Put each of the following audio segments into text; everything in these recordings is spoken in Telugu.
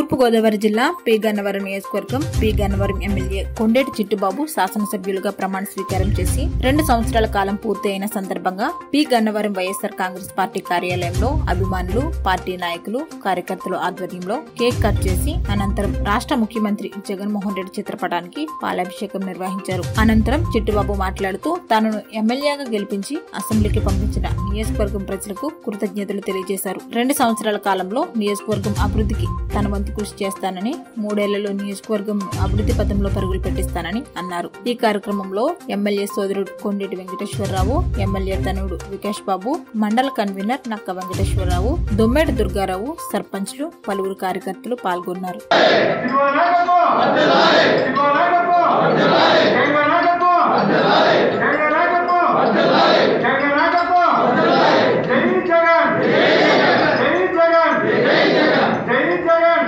తూర్పుగోదావరి జిల్లా పి గన్నవరం నియోజకవర్గం పి గన్నవరం ఎమ్మెల్యే కొండేటి చిట్టుబాబు శాసనసభ్యులుగా ప్రమాణ స్వీకారం చేసి రెండు సంవత్సరాల కాలం పూర్తి అయిన సందర్భంగా P Gannavaram YSR Congress party కార్యాలయంలో అభిమానులు పార్టీ నాయకులు కార్యకర్తల ఆధ్వర్యంలో కేక్ కట్ చేసి అనంతరం రాష్ట్ర ముఖ్యమంత్రి జగన్మోహన్ రెడ్డి చిత్రపటానికి పాలాభిషేకం నిర్వహించారు అనంతరం చిట్టుబాబు మాట్లాడుతూ తనను ఎమ్మెల్యేగా గెలిపించి అసెంబ్లీకి పంపించిన నియోజకవర్గం ప్రజలకు కృతజ్ఞతలు తెలియజేశారు రెండు సంవత్సరాల కాలంలో నియోజకవర్గం అభివృద్ధికి తన వంతు కృషి చేస్తానని మూడేళ్లలో నియోజకవర్గం అభివృద్ధి పథంలో పరుగులు పెట్టిస్తానని అన్నారు ఈ కార్యక్రమంలో ఎమ్మెల్యే సోదరుడు కొండేటి వెంకటేశ్వరరావు ఎమ్మెల్యే తనుడు వికాష్ బాబు మండల కన్వీనర్ నక్క వెంకటేశ్వరరావు దొమ్మేటి దుర్గారావు సర్పంచ్లు పలువురు కార్యకర్తలు పాల్గొన్నారు శివ నాయకత్వం శివ నాయకత్వం జగన్ నాయకత్వం జగన్ నాయకత్వం జగన్ నాయకత్వం జై జగన్ జై జగన్ జై జగన్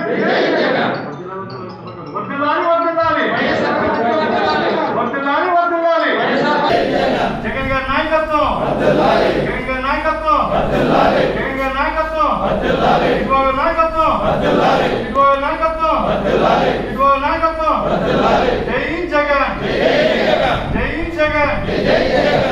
వర్ధిల్లాలి వర్ధిల్లాలి వర్ధిల్లాలి వర్ధిల్లాలి జగన్ గారి నాయకత్వం జగన్ గారి నాయకత్వం జగన్ గారి నాయకత్వం ఇదిగో నాయకత్వం ఇదిగో నాయకత్వం ఇదిగో నాయకత్వం జై జగన్ జై జగన్